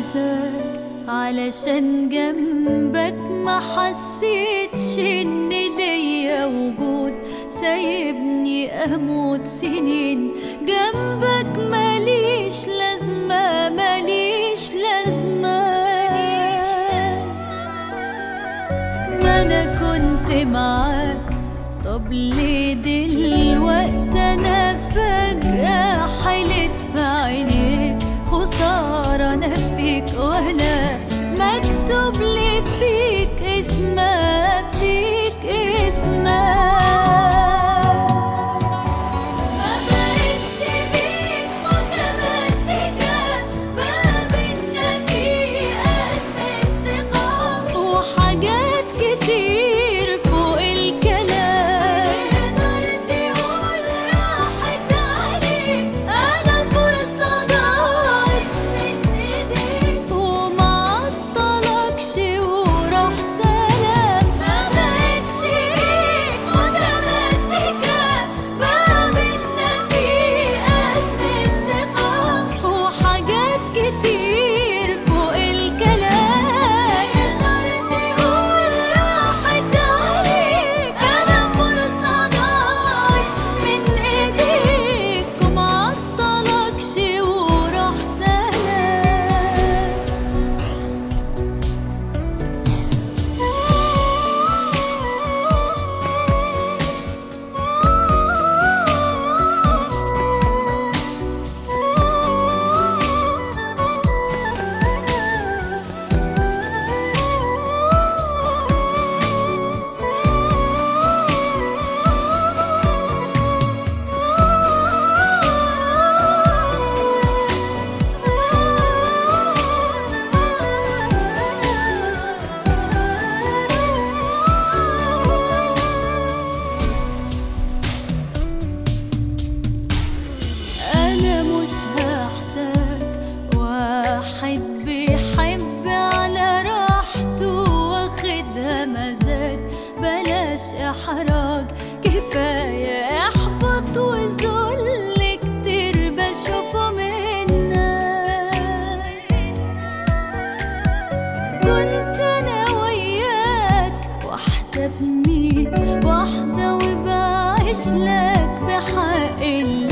انساك علشان جنبك ما حسيتش ان ليا وجود سايبني اموت سنين جنبك ماليش لازمة ماليش لازمة ما انا كنت معاك طب ليه دلوقتي انا فجأة حلت في عينيك خسارة انا فيك ولا مكتوب لي فيك اسمك فيك اسمك ما بقتش بيك متمسكة ما بينا في أزمة ثقة وحاجات كتير فوق الكلام تقدر تقول راحت عليك أنا فرصة ضاعت من إيديك ومعطلكش وراح سلام ما بقتش بيك متمسكة ما بينا في أزمة ثقة وحاجات كتير فوق الكلام تقدر تقول راحت عليك أنا فرصة ضاعت من إيديك ومعطلكش وراح سلام أنا مش هحتاج واحد بيحب على راحته واخدها مزاج بلاش إحراج كفاية إحباط وذل كتير بشوفه منك كنت أنا وياك واحدة بميت واحدة وبعيش لك بحق الله